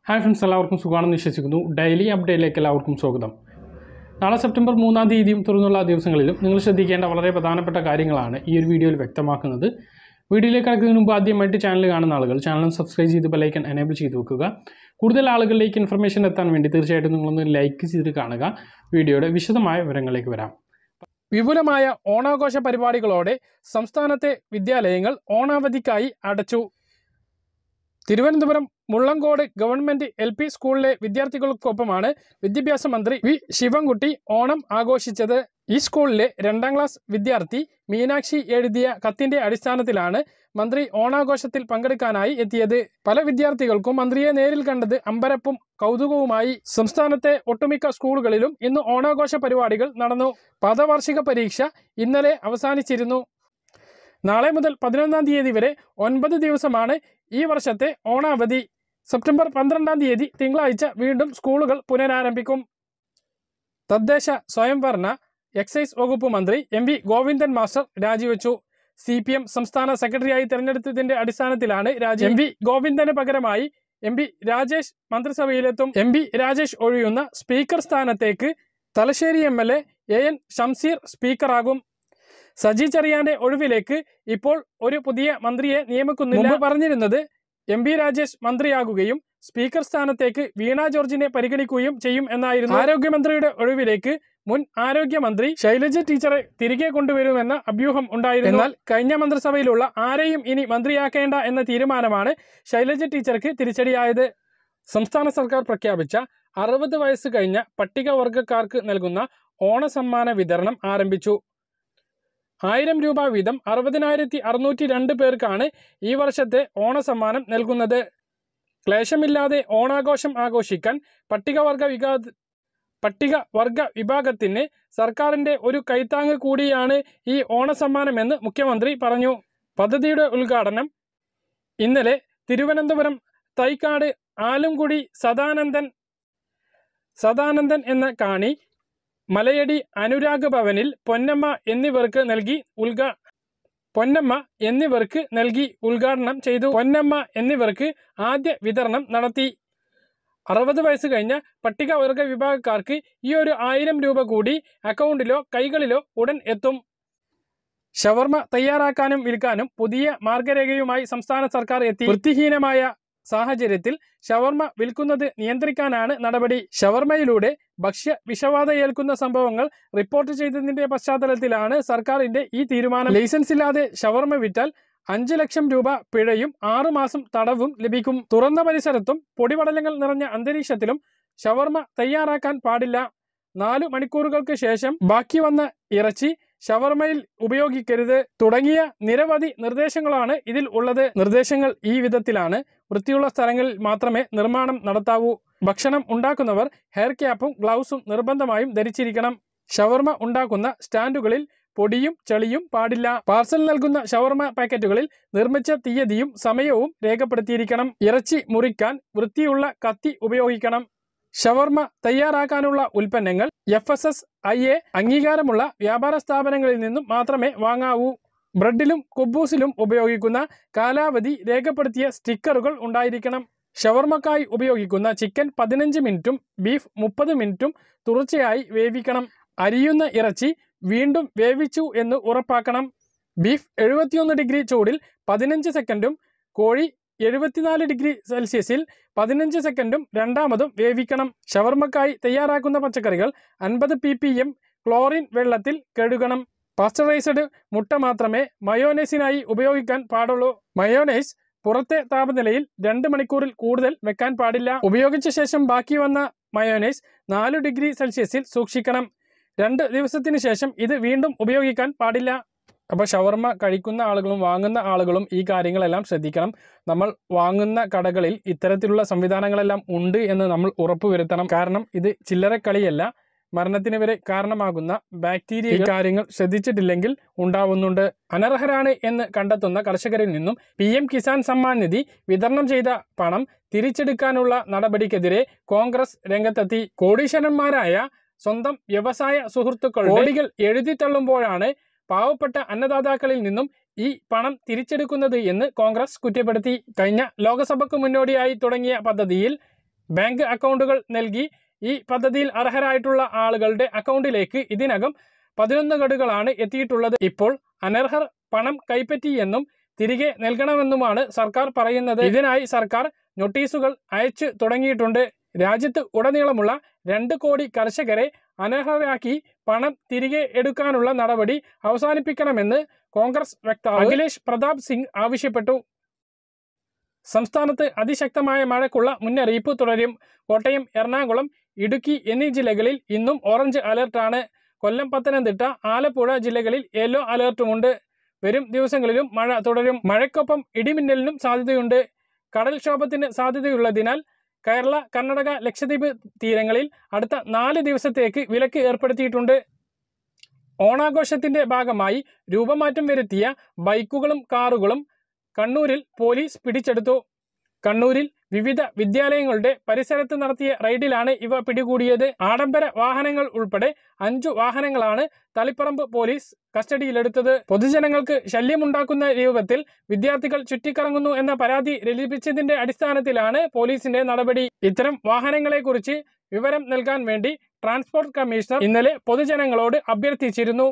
hi friends എല്ലാവർക്കും സുഖമാണെന്ന് വിശ്വസിക്കുന്നു ഡെയിലി അപ്ഡേറ്റിലേക്ക് എല്ലാവർക്കും സ്വാഗതം നാളെ സെപ്റ്റംബർ മൂന്നാം തീയതിയും തുറന്നുള്ള ദിവസങ്ങളിലും നിങ്ങൾ ശ്രദ്ധിക്കേണ്ട വളരെ പ്രധാനപ്പെട്ട കാര്യങ്ങളാണ് ഈ ഒരു വീഡിയോയിൽ വ്യക്തമാക്കുന്നത് വീഡിയോയിലേക്ക് കിടക്കുന്നതിന് മുമ്പ് ആദ്യമായിട്ട് ചാനൽ കാണുന്ന ആളുകൾ ചാനൽ സബ്സ്ക്രൈബ് ചെയ്ത് ബെലൈക്കൻ എനേബിൾ ചെയ്ത് വെക്കുക കൂടുതൽ ആളുകളിലേക്ക് ഇൻഫർമേഷൻ എത്താൻ വേണ്ടി തീർച്ചയായിട്ടും നിങ്ങളൊന്ന് ലൈക്ക് ചെയ്ത് കാണുക വീഡിയോയുടെ വിശദമായ വിവരങ്ങളിലേക്ക് വരാം വിപുലമായ ഓണാഘോഷ പരിപാടികളോടെ സംസ്ഥാനത്തെ വിദ്യാലയങ്ങൾ ഓണാവധിക്കായി അടച്ചു Thiruvananthapuram Mullankode government L P സ്കൂളിലെ വിദ്യാർത്ഥികൾക്കൊപ്പമാണ് വിദ്യാഭ്യാസ മന്ത്രി വി ശിവൻകുട്ടി ഓണം ആഘോഷിച്ചത് ഈ സ്കൂളിലെ രണ്ടാം ക്ലാസ് വിദ്യാർത്ഥി മീനാക്ഷി എഴുതിയ കത്തിന്റെ അടിസ്ഥാനത്തിലാണ് മന്ത്രി ഓണാഘോഷത്തിൽ പങ്കെടുക്കാനായി എത്തിയത് പല വിദ്യാർത്ഥികൾക്കും മന്ത്രിയെ നേരിൽ കണ്ടത് അമ്പരപ്പും കൗതുകവുമായി സംസ്ഥാനത്തെ ഒട്ടുമിക്ക സ്കൂളുകളിലും ഇന്ന് ഓണാഘോഷ പരിപാടികൾ നടന്നു പദവാർഷിക പരീക്ഷ ഇന്നലെ അവസാനിച്ചിരുന്നു നാളെ മുതൽ പതിനൊന്നാം തീയതി വരെ ഒൻപത് ദിവസമാണ് ഈ വർഷത്തെ ഓണാവധി സെപ്റ്റംബർ പന്ത്രണ്ടാം തീയതി തിങ്കളാഴ്ച വീണ്ടും സ്കൂളുകൾ പുനരാരംഭിക്കും തദ്ദേശ സ്വയംഭരണ എക്സൈസ് വകുപ്പ് മന്ത്രി എം വി ഗോവിന്ദൻ മാസ്റ്റർ രാജിവെച്ചു സി പി എം സംസ്ഥാന സെക്രട്ടറിയായി തെരഞ്ഞെടുത്തതിന്റെ അടിസ്ഥാനത്തിലാണ് രാജി എം വി ഗോവിന്ദന് പകരമായി എം പി രാജേഷ് മന്ത്രിസഭയിലെത്തും എം പി രാജേഷ് ഒഴിയുന്ന സ്പീക്കർ സ്ഥാനത്തേക്ക് Thalassery M L A A N Shamseer സ്പീക്കറാകും സജി ചെറിയാന്റെ ഒഴിവിലേക്ക് ഇപ്പോൾ ഒരു പുതിയ മന്ത്രിയെ നിയമിക്കുന്നില്ല മുമ്പ് പറഞ്ഞിരുന്നത് എം പി രാജേഷ് മന്ത്രിയാകുകയും സ്പീക്കർ സ്ഥാനത്തേക്ക് വീണ ജോർജിനെ പരിഗണിക്കുകയും ചെയ്യും എന്നായിരുന്നു ആരോഗ്യമന്ത്രിയുടെ ഒഴിവിലേക്ക് മുൻ ആരോഗ്യമന്ത്രി ശൈലജ ടീച്ചറെ തിരികെ കൊണ്ടുവരുമെന്ന അഭ്യൂഹം ഉണ്ടായിരുന്നു എന്നാൽ കഴിഞ്ഞ മന്ത്രിസഭയിലുള്ള ആരെയും ഇനി മന്ത്രിയാക്കേണ്ട എന്ന തീരുമാനമാണ് ശൈലജ ടീച്ചർക്ക് തിരിച്ചടിയായത് സംസ്ഥാന സർക്കാർ പ്രഖ്യാപിച്ച അറുപത് വയസ്സ് കഴിഞ്ഞ പട്ടികവർഗക്കാർക്ക് നൽകുന്ന ഓണസമ്മാന വിതരണം ആരംഭിച്ചു ആയിരം രൂപ വീതം അറുപതിനായിരത്തി അറുന്നൂറ്റി രണ്ട് പേർക്കാണ് ഈ വർഷത്തെ ഓണസമ്മാനം നൽകുന്നത് ക്ലേശമില്ലാതെ ഓണാഘോഷം ആഘോഷിക്കാൻ പട്ടികവർഗ വികാ പട്ടികവർഗ വിഭാഗത്തിന് സർക്കാരിൻ്റെ ഒരു കൈത്താങ്ങ് കൂടിയാണ് ഈ ഓണസമ്മാനമെന്ന് മുഖ്യമന്ത്രി പറഞ്ഞു പദ്ധതിയുടെ ഉദ്ഘാടനം ഇന്നലെ തിരുവനന്തപുരം തൈക്കാട് ആലുംകുടി സദാനന്ദൻ സദാനന്ദൻ എന്ന കാണി മലയടി അനുരാഗ് ഭവനിൽ പൊന്നമ്മ എന്നിവർക്ക് നൽകി ഉദ്ഘാ പൊന്നമ്മ എന്നിവർക്ക് നൽകി ഉദ്ഘാടനം ചെയ്തു പൊന്നമ്മ എന്നിവർക്ക് ആദ്യ വിതരണം നടത്തി അറുപത് വയസ്സ് കഴിഞ്ഞ പട്ടികവർഗ വിഭാഗക്കാർക്ക് ഈ ഒരു ആയിരം രൂപ കൂടി അക്കൗണ്ടിലോ കൈകളിലോ ഉടൻ എത്തും ഷവർമ തയ്യാറാക്കാനും വിൽക്കാനും പുതിയ മാർഗരേഖയുമായി സംസ്ഥാന സർക്കാർ എത്തി വൃത്തിഹീനമായ സാഹചര്യത്തിൽ ഷവർമ വിൽക്കുന്നത് നിയന്ത്രിക്കാനാണ് നടപടി ഷവർമയിലൂടെ ഭക്ഷ്യ വിഷബാധ ഏൽക്കുന്ന സംഭവങ്ങൾ റിപ്പോർട്ട് ചെയ്തതിന്റെ പശ്ചാത്തലത്തിലാണ് സർക്കാരിന്റെ ഈ തീരുമാനം ലൈസൻസ് ഇല്ലാതെ ഷവർമ വിറ്റാൽ അഞ്ച് ലക്ഷം രൂപ പിഴയും ആറു മാസം തടവും ലഭിക്കും തുറന്ന പരിസരത്തും പൊടിപടലങ്ങൾ നിറഞ്ഞ അന്തരീക്ഷത്തിലും ഷവർമ തയ്യാറാക്കാൻ പാടില്ല നാലു മണിക്കൂറുകൾക്ക് ശേഷം ബാക്കി വന്ന ഇറച്ചി ഷവർമയിൽ ഉപയോഗിക്കരുത് തുടങ്ങിയ നിരവധി നിർദ്ദേശങ്ങളാണ് ഇതിൽ ഉള്ളത് നിർദ്ദേശങ്ങൾ ഈ വിധത്തിലാണ് വൃത്തിയുള്ള സ്ഥലങ്ങളിൽ മാത്രമേ നിർമ്മാണം നടത്താവൂ ഭക്ഷണം ഉണ്ടാക്കുന്നവർ ഹെയർ ക്യാപ്പും ഗ്ലൗസും നിർബന്ധമായും ധരിച്ചിരിക്കണം ഷവർമ ഉണ്ടാക്കുന്ന സ്റ്റാൻഡുകളിൽ പൊടിയും ചെളിയും പാടില്ല പാർസൽ നൽകുന്ന ഷവർമ പാക്കറ്റുകളിൽ നിർമ്മിച്ച തീയതിയും സമയവും രേഖപ്പെടുത്തിയിരിക്കണം ഇറച്ചി മുറിക്കാൻ വൃത്തിയുള്ള കത്തി ഉപയോഗിക്കണം ഷവർമ തയ്യാറാക്കാനുള്ള ഉൽപ്പന്നങ്ങൾ F S S A I അംഗീകാരമുള്ള വ്യാപാര സ്ഥാപനങ്ങളിൽ നിന്നും മാത്രമേ വാങ്ങാവൂ ബ്രെഡിലും കുബൂസിലും ഉപയോഗിക്കുന്ന കാലാവധി രേഖപ്പെടുത്തിയ സ്റ്റിക്കറുകൾ ഉണ്ടായിരിക്കണം ഷവർമക്കായി ഉപയോഗിക്കുന്ന ചിക്കൻ പതിനഞ്ച് മിനിറ്റും ബീഫ് മുപ്പത് മിനിറ്റും തുടർച്ചയായി വേവിക്കണം അരിയുന്ന ഇറച്ചി വീണ്ടും വേവിച്ചു എന്ന് ഉറപ്പാക്കണം ബീഫ് എഴുപത്തിയൊന്ന് ഡിഗ്രി ചൂടിൽ പതിനഞ്ച് സെക്കൻഡും കോഴി എഴുപത്തിനാല് ഡിഗ്രി സെൽഷ്യസിൽ പതിനഞ്ച് സെക്കൻഡും രണ്ടാമതും വേവിക്കണം ഷവർമക്കായി തയ്യാറാക്കുന്ന പച്ചക്കറികൾ അൻപത് പി പി എം ക്ലോറിൻ വെള്ളത്തിൽ കഴുകണം പാസ്ചറൈസ്ഡ് മുട്ട മാത്രമേ മയോനൈസിനായി ഉപയോഗിക്കാൻ പാടുള്ളൂ മയോനൈസ് പുറത്തെ താപനിലയിൽ രണ്ട് മണിക്കൂറിൽ കൂടുതൽ വെക്കാൻ പാടില്ല ഉപയോഗിച്ച ശേഷം ബാക്കി വന്ന മയോനൈസ് നാല് ഡിഗ്രി സെൽഷ്യസിൽ സൂക്ഷിക്കണം രണ്ട് ദിവസത്തിന് ശേഷം ഇത് വീണ്ടും ഉപയോഗിക്കാൻ പാടില്ല അപ്പോൾ ഷവർമ കഴിക്കുന്ന ആളുകളും വാങ്ങുന്ന ആളുകളും ഈ കാര്യങ്ങളെല്ലാം ശ്രദ്ധിക്കണം നമ്മൾ വാങ്ങുന്ന കടകളിൽ ഇത്തരത്തിലുള്ള സംവിധാനങ്ങളെല്ലാം ഉണ്ട് എന്ന് നമ്മൾ ഉറപ്പുവരുത്തണം കാരണം ഇത് ചില്ലറ കളിയല്ല മരണത്തിന് വരെ കാരണമാകുന്ന ബാക്ടീരിയ ഈ കാര്യങ്ങൾ ശ്രദ്ധിച്ചിട്ടില്ലെങ്കിൽ ഉണ്ടാവുന്നുണ്ട് അനർഹരാണ് എന്ന് കണ്ടെത്തുന്ന കർഷകരിൽ നിന്നും പി എം കിസാൻ സമ്മാൻ നിധി വിതരണം ചെയ്ത പണം തിരിച്ചെടുക്കാനുള്ള നടപടിക്കെതിരെ കോൺഗ്രസ് രംഗത്തെത്തി കോടീശ്വരന്മാരായ സ്വന്തം വ്യവസായ സുഹൃത്തുക്കൾ കോടികൾ എഴുതിത്തള്ളുമ്പോഴാണ് പാവപ്പെട്ട അന്നദാതാക്കളിൽ നിന്നും ഈ പണം തിരിച്ചെടുക്കുന്നത് എന്ന് കോൺഗ്രസ് കുറ്റപ്പെടുത്തി കഴിഞ്ഞ ലോക്സഭയ്ക്ക് മുന്നോടിയായി തുടങ്ങിയ പദ്ധതിയിൽ ബാങ്ക് അക്കൗണ്ടുകൾ നൽകി ഈ പദ്ധതിയിൽ അർഹരായിട്ടുള്ള ആളുകളുടെ അക്കൗണ്ടിലേക്ക് ഇതിനകം പതിനൊന്ന് ഗഡുകളാണ് എത്തിയിട്ടുള്ളത് ഇപ്പോൾ അനർഹർ പണം കൈപ്പറ്റിയെന്നും തിരികെ നൽകണമെന്നുമാണ് സർക്കാർ പറയുന്നത് ഇതിനായി സർക്കാർ നോട്ടീസുകൾ അയച്ചു തുടങ്ങിയിട്ടുണ്ട് രാജ്യത്ത് ഉടനീളമുള്ള രണ്ട് കോടി കർഷകരെ അനർഹരാക്കി പണം തിരികെ എടുക്കാനുള്ള നടപടി അവസാനിപ്പിക്കണമെന്ന് കോൺഗ്രസ് വക്താവ് അഖിലേഷ് പ്രതാപ് സിംഗ് ആവശ്യപ്പെട്ടു സംസ്ഥാനത്ത് അതിശക്തമായ മഴയ്ക്കുള്ള മുന്നറിയിപ്പ് തുടരും കോട്ടയം എറണാകുളം ഇടുക്കി എന്നീ ജില്ലകളിൽ ഇന്നും ഓറഞ്ച് അലർട്ടാണ് കൊല്ലം പത്തനംതിട്ട ആലപ്പുഴ ജില്ലകളിൽ യെല്ലോ അലർട്ടുമുണ്ട് വരും ദിവസങ്ങളിലും മഴ തുടരും മഴയ്ക്കൊപ്പം ഇടിമിന്നലിനും സാധ്യതയുണ്ട് കടൽക്ഷോഭത്തിന് സാധ്യതയുള്ളതിനാൽ കേരള കർണാടക ലക്ഷദ്വീപ് തീരങ്ങളിൽ അടുത്ത നാല് ദിവസത്തേക്ക് വിലക്ക് ഏർപ്പെടുത്തിയിട്ടുണ്ട് ഓണാഘോഷത്തിന്റെ ഭാഗമായി രൂപമാറ്റം വരുത്തിയ ബൈക്കുകളും കാറുകളും കണ്ണൂരിൽ പോലീസ് പിടിച്ചെടുത്തു കണ്ണൂരിൽ വിവിധ വിദ്യാലയങ്ങളുടെ പരിസരത്ത് നടത്തിയ റെയ്ഡിലാണ് ഇവ പിടികൂടിയത് ആഡംബര വാഹനങ്ങൾ ഉൾപ്പെടെ അഞ്ചു വാഹനങ്ങളാണ് തളിപ്പറമ്പ് പോലീസ് കസ്റ്റഡിയിലെടുത്തത് പൊതുജനങ്ങൾക്ക് ശല്യമുണ്ടാക്കുന്ന രൂപത്തിൽ വിദ്യാർത്ഥികൾ ചുറ്റിക്കറങ്ങുന്നു എന്ന പരാതി ലഭിച്ചതിന്റെ അടിസ്ഥാനത്തിലാണ് പോലീസിന്റെ നടപടി ഇത്തരം വാഹനങ്ങളെക്കുറിച്ച് വിവരം നൽകാൻ വേണ്ടി ട്രാൻസ്പോർട്ട് കമ്മീഷണർ ഇന്നലെ പൊതുജനങ്ങളോട് അഭ്യർത്ഥിച്ചിരുന്നു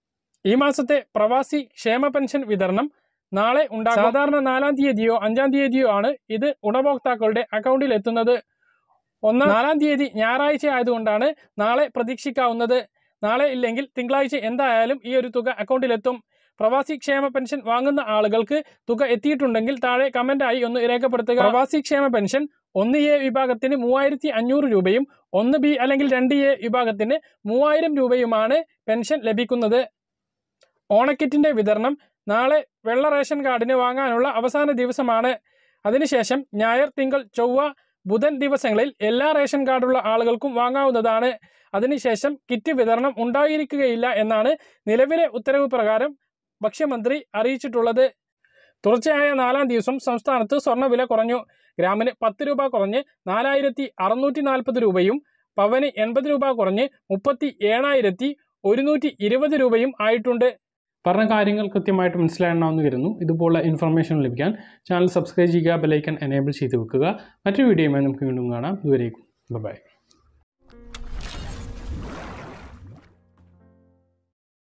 ഈ മാസത്തെ പ്രവാസി ക്ഷേമ പെൻഷൻ വിതരണം നാളെ ഉണ്ടാകും സാധാരണ നാലാം തീയതിയോ അഞ്ചാം തീയതിയോ ആണ് ഇത് ഗുണഭോക്താക്കളുടെ അക്കൗണ്ടിൽ എത്തുന്നത് ഒന്നാം നാലാം തീയതി ഞായറാഴ്ച ആയതുകൊണ്ടാണ് നാളെ പ്രതീക്ഷിക്കാവുന്നത് നാളെ ഇല്ലെങ്കിൽ തിങ്കളാഴ്ച എന്തായാലും ഈ ഒരു തുക അക്കൗണ്ടിലെത്തും പ്രവാസി ക്ഷേമ പെൻഷൻ വാങ്ങുന്ന ആളുകൾക്ക് തുക എത്തിയിട്ടുണ്ടെങ്കിൽ താഴെ കമന്റായി ഒന്ന് രേഖപ്പെടുത്തുക പ്രവാസി ക്ഷേമ പെൻഷൻ ഒന്ന് എ വിഭാഗത്തിന് മൂവായിരത്തി അഞ്ഞൂറ് രൂപയും ഒന്ന് ബി അല്ലെങ്കിൽ രണ്ട് എ വിഭാഗത്തിന് മൂവായിരം രൂപയുമാണ് പെൻഷൻ ലഭിക്കുന്നത് ഓണക്കിറ്റിന്റെ വിതരണം നാളെ വെള്ള റേഷൻ കാർഡിന് വാങ്ങാനുള്ള അവസാന ദിവസമാണ് അതിനുശേഷം ഞായർ തിങ്കൾ ചൊവ്വ ബുധൻ ദിവസങ്ങളിൽ എല്ലാ റേഷൻ കാർഡുള്ള ആളുകൾക്കും വാങ്ങാവുന്നതാണ് അതിനുശേഷം കിറ്റ് വിതരണം ഉണ്ടായിരിക്കുകയില്ല എന്നാണ് നിലവിലെ ഉത്തരവ് പ്രകാരം ഭക്ഷ്യമന്ത്രി അറിയിച്ചിട്ടുള്ളത് തുടർച്ചയായ നാലാം ദിവസം സംസ്ഥാനത്ത് സ്വർണ്ണവില കുറഞ്ഞു ഗ്രാമിന് പത്ത് രൂപ കുറഞ്ഞ് നാലായിരത്തി അറുന്നൂറ്റി നാൽപ്പത് രൂപയും പവന് എൺപത് രൂപ കുറഞ്ഞ് മുപ്പത്തി ഏഴായിരത്തി ഒരുന്നൂറ്റി ഇരുപത് രൂപയും ആയിട്ടുണ്ട് പറഞ്ഞ കാര്യങ്ങൾ കൃത്യമായിട്ട് മനസ്സിലാണെന്ന് കരുതുന്നു ഇതുപോലുള്ള ഇൻഫർമേഷൻ ലഭിക്കാൻ ചാനൽ സബ്സ്ക്രൈബ് ചെയ്യുക ബെലൈക്കൻ എനേബിൾ ചെയ്ത് വെക്കുക മറ്റൊരു വീഡിയോയുമായി നമുക്ക് വീണ്ടും കാണാം ഇതുവരേക്കും ബൈ